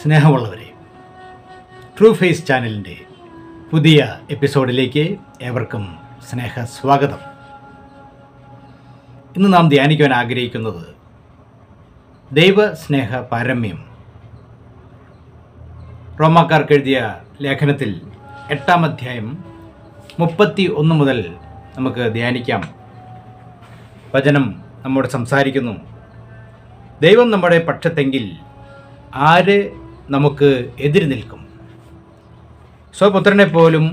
സ്നേഹമുള്ളവരെ true face ചാനലിൻ്റെ പുതിയ എപ്പിസോഡിലേക്ക് ഏവർക്കും സ്നേഹ സ്വാഗതം ഇന്ന് നാം ധ്യാനിക്കുവാൻ ആഗ്രഹിക്കുന്നത് ദൈവ സ്നേഹ പാരമ്യം റോമാക്കാർക്ക് എഴുതിയ ലേഖനത്തിൽ എട്ടാം അധ്യായം മുപ്പത്തി ഒന്ന് മുതൽ നമുക്ക് ധ്യാനിക്കാം വചനം നമ്മോട് സംസാരിക്കുന്നു ദൈവം നമ്മുടെ പക്ഷത്തെങ്കിൽ ആര് നമുക്ക് എതിര് നിൽക്കും സ്വപുത്രനെ പോലും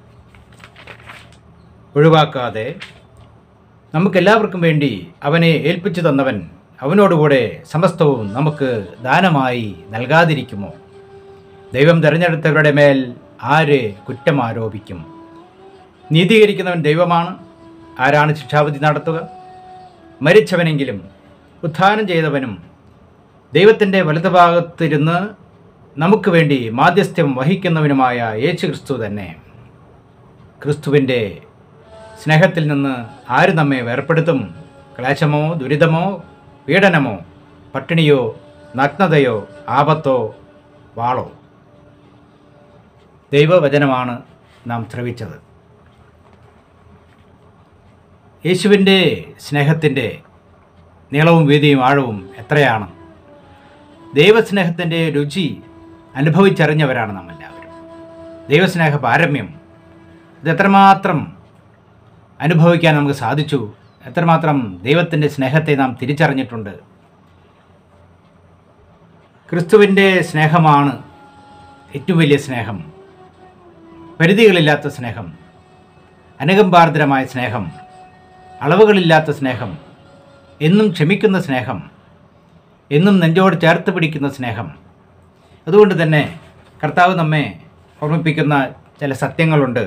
ഒഴിവാക്കാതെ നമുക്കെല്ലാവർക്കും വേണ്ടി അവനെ ഏൽപ്പിച്ചു തന്നവൻ അവനോടുകൂടെ സമസ്തവും നമുക്ക് ദാനമായി നൽകാതിരിക്കുമോ ദൈവം തിരഞ്ഞെടുത്തവരുടെ മേൽ ആര് കുറ്റം ആരോപിക്കും നീതീകരിക്കുന്നവൻ ദൈവമാണ് ആരാണ് ശിക്ഷാവിധി നടത്തുക മരിച്ചവനെങ്കിലും ഉത്ഥാനം ചെയ്തവനും ദൈവത്തിൻ്റെ വലതുഭാഗത്തിരുന്ന് നമുക്ക് വേണ്ടി മാധ്യസ്ഥ്യം വഹിക്കുന്നവനുമായ യേശു ക്രിസ്തു തന്നെ ക്രിസ്തുവിൻ്റെ സ്നേഹത്തിൽ നിന്ന് ആര് നമ്മെ വേർപ്പെടുത്തും ക്ലേശമോ ദുരിതമോ പീഡനമോ പട്ടിണിയോ നഗ്നതയോ ആപത്തോ വാളോ ദൈവവചനമാണ് നാം ശ്രവിച്ചത് യേശുവിൻ്റെ സ്നേഹത്തിൻ്റെ നീളവും വീതിയും ആഴവും എത്രയാണ് ദൈവസ്നേഹത്തിൻ്റെ രുചി അനുഭവിച്ചറിഞ്ഞവരാണ് നാം എല്ലാവരും ദൈവസ്നേഹ പാരമ്യം ഇത് എത്രമാത്രം അനുഭവിക്കാൻ നമുക്ക് സാധിച്ചു എത്രമാത്രം ദൈവത്തിൻ്റെ സ്നേഹത്തെ നാം തിരിച്ചറിഞ്ഞിട്ടുണ്ട് ക്രിസ്തുവിൻ്റെ സ്നേഹമാണ് ഏറ്റവും വലിയ സ്നേഹം പരിധികളില്ലാത്ത സ്നേഹം അനുകമ്പാർദ്രമായ സ്നേഹം അളവുകളില്ലാത്ത സ്നേഹം എന്നും ക്ഷമിക്കുന്ന സ്നേഹം എന്നും നെഞ്ചോട് ചേർത്ത് പിടിക്കുന്ന സ്നേഹം അതുകൊണ്ട് തന്നെ കർത്താവ് നമ്മെ ഓർമ്മിപ്പിക്കുന്ന ചില സത്യങ്ങളുണ്ട്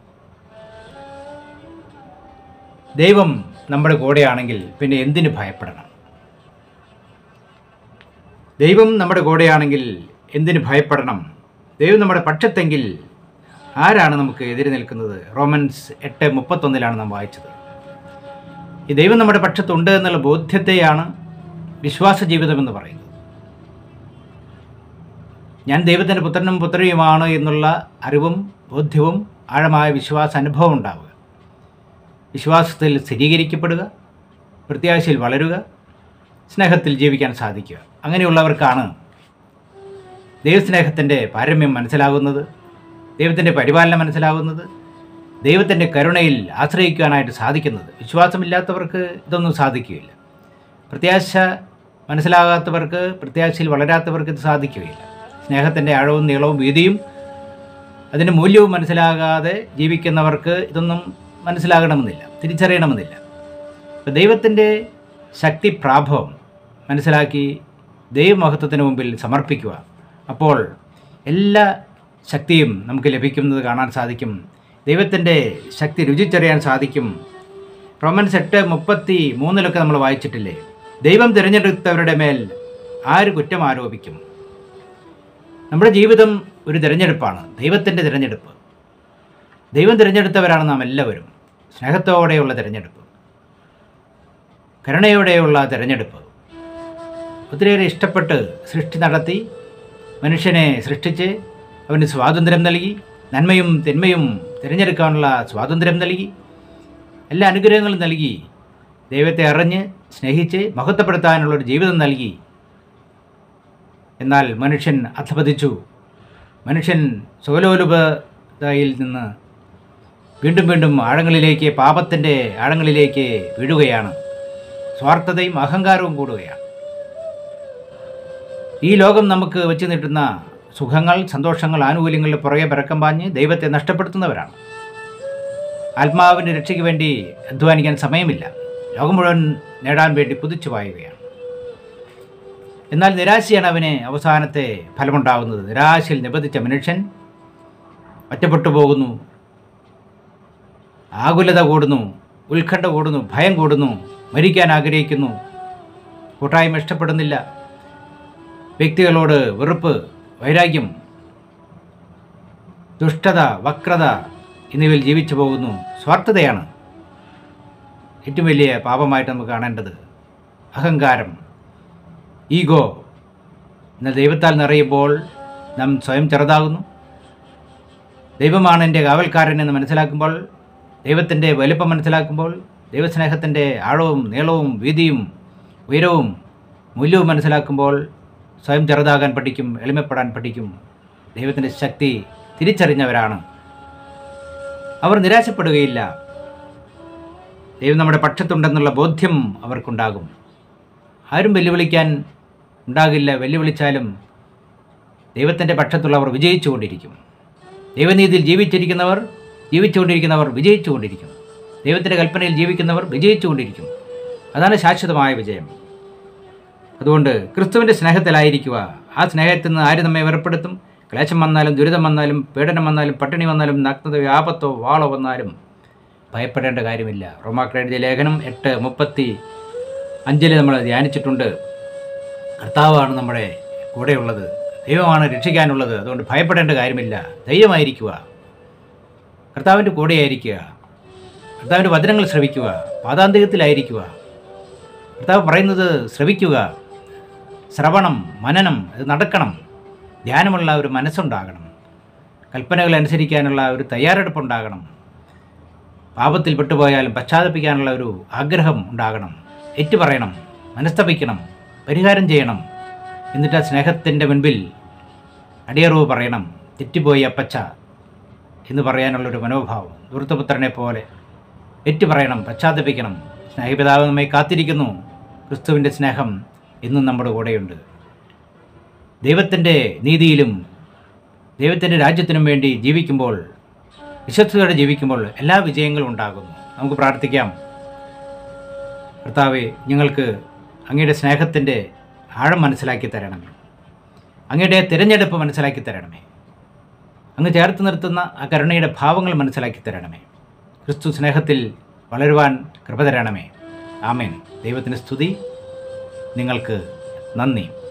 ദൈവം നമ്മുടെ കൂടെയാണെങ്കിൽ പിന്നെ എന്തിനു ഭയപ്പെടണം ദൈവം നമ്മുടെ കൂടെയാണെങ്കിൽ എന്തിനു ഭയപ്പെടണം ദൈവം നമ്മുടെ പക്ഷത്തെങ്കിൽ ആരാണ് നമുക്ക് എതിരെ നിൽക്കുന്നത് റോമൻസ് എട്ട് മുപ്പത്തൊന്നിലാണ് നാം വായിച്ചത് ഈ ദൈവം നമ്മുടെ പക്ഷത്തുണ്ട് എന്നുള്ള ബോധ്യത്തെയാണ് വിശ്വാസ ജീവിതം എന്ന് പറയുന്നത് ഞാൻ ദൈവത്തിൻ്റെ പുത്രനും പുത്രിയുമാണ് എന്നുള്ള അറിവും ബോധ്യവും ആഴമായ വിശ്വാസ അനുഭവം ഉണ്ടാവുക വിശ്വാസത്തിൽ സ്ഥിരീകരിക്കപ്പെടുക പ്രത്യാശയിൽ വളരുക സ്നേഹത്തിൽ ജീവിക്കാൻ സാധിക്കുക അങ്ങനെയുള്ളവർക്കാണ് ദൈവസ്നേഹത്തിൻ്റെ പാരമ്യം മനസ്സിലാകുന്നത് ദൈവത്തിൻ്റെ പരിപാലനം മനസ്സിലാകുന്നത് ദൈവത്തിൻ്റെ കരുണയിൽ ആശ്രയിക്കുവാനായിട്ട് സാധിക്കുന്നത് വിശ്വാസമില്ലാത്തവർക്ക് ഇതൊന്നും സാധിക്കുകയില്ല പ്രത്യാശ മനസ്സിലാകാത്തവർക്ക് പ്രത്യാശയിൽ വളരാത്തവർക്ക് ഇത് സാധിക്കുകയില്ല സ്നേഹത്തിൻ്റെ ആഴവും നീളവും വീതിയും അതിൻ്റെ മൂല്യവും മനസ്സിലാകാതെ ജീവിക്കുന്നവർക്ക് ഇതൊന്നും മനസ്സിലാകണമെന്നില്ല തിരിച്ചറിയണമെന്നില്ല അപ്പോൾ ദൈവത്തിൻ്റെ ശക്തി പ്രാഭവം മനസ്സിലാക്കി ദൈവമഹത്വത്തിന് മുമ്പിൽ സമർപ്പിക്കുക അപ്പോൾ എല്ലാ ശക്തിയും നമുക്ക് ലഭിക്കുന്നത് കാണാൻ സാധിക്കും ദൈവത്തിൻ്റെ ശക്തി രുചിച്ചറിയാൻ സാധിക്കും റോമൻസ് എട്ട് മുപ്പത്തി മൂന്നിലൊക്കെ നമ്മൾ വായിച്ചിട്ടില്ലേ ദൈവം തിരഞ്ഞെടുത്തവരുടെ മേൽ ആര് കുറ്റം ആരോപിക്കും നമ്മുടെ ജീവിതം ഒരു തിരഞ്ഞെടുപ്പാണ് ദൈവത്തിൻ്റെ തിരഞ്ഞെടുപ്പ് ദൈവം തിരഞ്ഞെടുത്തവരാണ് നാം എല്ലാവരും സ്നേഹത്തോടെയുള്ള തിരഞ്ഞെടുപ്പ് കരുണയോടെയുള്ള തിരഞ്ഞെടുപ്പ് ഒത്തിരിയേറെ ഇഷ്ടപ്പെട്ട് സൃഷ്ടി നടത്തി മനുഷ്യനെ സൃഷ്ടിച്ച് അവന് സ്വാതന്ത്ര്യം നൽകി നന്മയും തിന്മയും തിരഞ്ഞെടുക്കാനുള്ള സ്വാതന്ത്ര്യം നൽകി എല്ലാ അനുഗ്രഹങ്ങളും നൽകി ദൈവത്തെ അറിഞ്ഞ് സ്നേഹിച്ച് മഹത്വപ്പെടുത്താനുള്ളൊരു ജീവിതം നൽകി എന്നാൽ മനുഷ്യൻ അധപതിച്ചു മനുഷ്യൻ സുഖലോലുപതയിൽ നിന്ന് വീണ്ടും വീണ്ടും ആഴങ്ങളിലേക്ക് പാപത്തിൻ്റെ ആഴങ്ങളിലേക്ക് വീഴുകയാണ് സ്വാർത്ഥതയും അഹങ്കാരവും കൂടുകയാണ് ഈ ലോകം നമുക്ക് വെച്ച് നീട്ടുന്ന സുഖങ്ങൾ സന്തോഷങ്ങൾ ആനുകൂല്യങ്ങളുടെ പുറകെ പിറക്കം പാഞ്ഞ് ദൈവത്തെ നഷ്ടപ്പെടുത്തുന്നവരാണ് ആത്മാവിൻ്റെ രക്ഷയ്ക്ക് വേണ്ടി അധ്വാനിക്കാൻ സമയമില്ല ലോകം മുഴുവൻ നേടാൻ വേണ്ടി കുതിച്ചു പായുകയാണ് എന്നാൽ നിരാശയാണ് അവന് അവസാനത്തെ ഫലമുണ്ടാകുന്നത് നിരാശയിൽ നിബന്ധിച്ച മനുഷ്യൻ ഒറ്റപ്പെട്ടു പോകുന്നു ആകുലത കൂടുന്നു ഉത്കണ്ഠ കൂടുന്നു ഭയം കൂടുന്നു മരിക്കാൻ ആഗ്രഹിക്കുന്നു കൂട്ടായ്മ ഇഷ്ടപ്പെടുന്നില്ല വ്യക്തികളോട് വെറുപ്പ് വൈരാഗ്യം ദുഷ്ടത വക്രത എന്നിവയിൽ ജീവിച്ചു പോകുന്നു സ്വാർത്ഥതയാണ് ഏറ്റവും വലിയ പാപമായിട്ട് നമുക്ക് കാണേണ്ടത് അഹങ്കാരം ഈഗോ എന്നാൽ ദൈവത്താൽ നിറയുമ്പോൾ നാം സ്വയം ചെറുതാകുന്നു ദൈവമാണ് എൻ്റെ കാവൽക്കാരൻ എന്ന് മനസ്സിലാക്കുമ്പോൾ ദൈവത്തിൻ്റെ വലുപ്പം മനസ്സിലാക്കുമ്പോൾ ദൈവസ്നേഹത്തിൻ്റെ ആഴവും നീളവും വീതിയും ഉയരവും മൂല്യവും മനസ്സിലാക്കുമ്പോൾ സ്വയം ചെറുതാകാൻ പഠിക്കും എളിമപ്പെടാൻ പഠിക്കും ദൈവത്തിൻ്റെ ശക്തി തിരിച്ചറിഞ്ഞവരാണ് അവർ നിരാശപ്പെടുകയില്ല ദൈവം നമ്മുടെ പക്ഷത്തുണ്ടെന്നുള്ള ബോധ്യം അവർക്കുണ്ടാകും ആരും വെല്ലുവിളിക്കാൻ ഉണ്ടാകില്ല വെല്ലുവിളിച്ചാലും ദൈവത്തിൻ്റെ പക്ഷത്തുള്ളവർ വിജയിച്ചുകൊണ്ടിരിക്കും ദൈവനീതിയിൽ ജീവിച്ചിരിക്കുന്നവർ ജീവിച്ചുകൊണ്ടിരിക്കുന്നവർ വിജയിച്ചുകൊണ്ടിരിക്കും ദൈവത്തിൻ്റെ കൽപ്പനയിൽ ജീവിക്കുന്നവർ വിജയിച്ചുകൊണ്ടിരിക്കും അതാണ് ശാശ്വതമായ വിജയം അതുകൊണ്ട് ക്രിസ്തുവിൻ്റെ സ്നേഹത്തിലായിരിക്കുക ആ സ്നേഹത്തിൽ നിന്ന് ആര് നമ്മെ വേർപ്പെടുത്തും ക്ലേശം വന്നാലും ദുരിതം വന്നാലും പീഡനം വന്നാലും പട്ടിണി വന്നാലും നഗ്നതയോ ആപത്തോ വാളോ വന്നാലും ഭയപ്പെടേണ്ട കാര്യമില്ല റോമാക്കൾ എഴുതിയ ലേഖനം എട്ട് മുപ്പത്തി അഞ്ചിൽ നമ്മൾ ധ്യാനിച്ചിട്ടുണ്ട് കർത്താവാണ് നമ്മുടെ കൂടെയുള്ളത് ദൈവമാണ് രക്ഷിക്കാനുള്ളത് അതുകൊണ്ട് ഭയപ്പെടേണ്ട കാര്യമില്ല ധൈര്യമായിരിക്കുക കർത്താവിൻ്റെ കൂടെയായിരിക്കുക കർത്താവിൻ്റെ വചനങ്ങൾ ശ്രവിക്കുക പാതാന്തികത്തിലായിരിക്കുക കർത്താവ് പറയുന്നത് ശ്രവിക്കുക ശ്രവണം മനനം ഇത് നടക്കണം ധ്യാനമുള്ള ഒരു മനസ്സുണ്ടാകണം കൽപ്പനകൾ അനുസരിക്കാനുള്ള ഒരു തയ്യാറെടുപ്പുണ്ടാകണം പാപത്തിൽ പെട്ടുപോയാലും പശ്ചാത്തപിക്കാനുള്ള ഒരു ആഗ്രഹം ഉണ്ടാകണം ഏറ്റുപറയണം മനസ്തപിക്കണം പരിഹാരം ചെയ്യണം എന്നിട്ട് ആ സ്നേഹത്തിൻ്റെ മുൻപിൽ അടിയറവ് പറയണം തെറ്റിപ്പോയി അപ്പച്ച എന്ന് പറയാനുള്ളൊരു മനോഭാവം ദൂർത്തപുത്രനെ പോലെ ഏറ്റുപറയണം പശ്ചാത്തപിക്കണം സ്നേഹപിതാവ് നമ്മെ കാത്തിരിക്കുന്നു ക്രിസ്തുവിൻ്റെ സ്നേഹം ഇന്നും നമ്മുടെ കൂടെയുണ്ട് ദൈവത്തിൻ്റെ നീതിയിലും ദൈവത്തിൻ്റെ രാജ്യത്തിനും വേണ്ടി ജീവിക്കുമ്പോൾ വിശ്വസ്തയോടെ ജീവിക്കുമ്പോൾ എല്ലാ വിജയങ്ങളും ഉണ്ടാകുന്നു നമുക്ക് പ്രാർത്ഥിക്കാം കർത്താവെ ഞങ്ങൾക്ക് അങ്ങയുടെ സ്നേഹത്തിൻ്റെ ആഴം മനസ്സിലാക്കി തരണമേ അങ്ങയുടെ തിരഞ്ഞെടുപ്പ് മനസ്സിലാക്കി തരണമേ അങ്ങ് ചേർത്ത് നിർത്തുന്ന ആ കരുണയുടെ ഭാവങ്ങൾ മനസ്സിലാക്കി തരണമേ ക്രിസ്തു സ്നേഹത്തിൽ വളരുവാൻ കൃപ തരണമേ ആമേൻ ദൈവത്തിന് സ്തുതി നിങ്ങൾക്ക് നന്ദി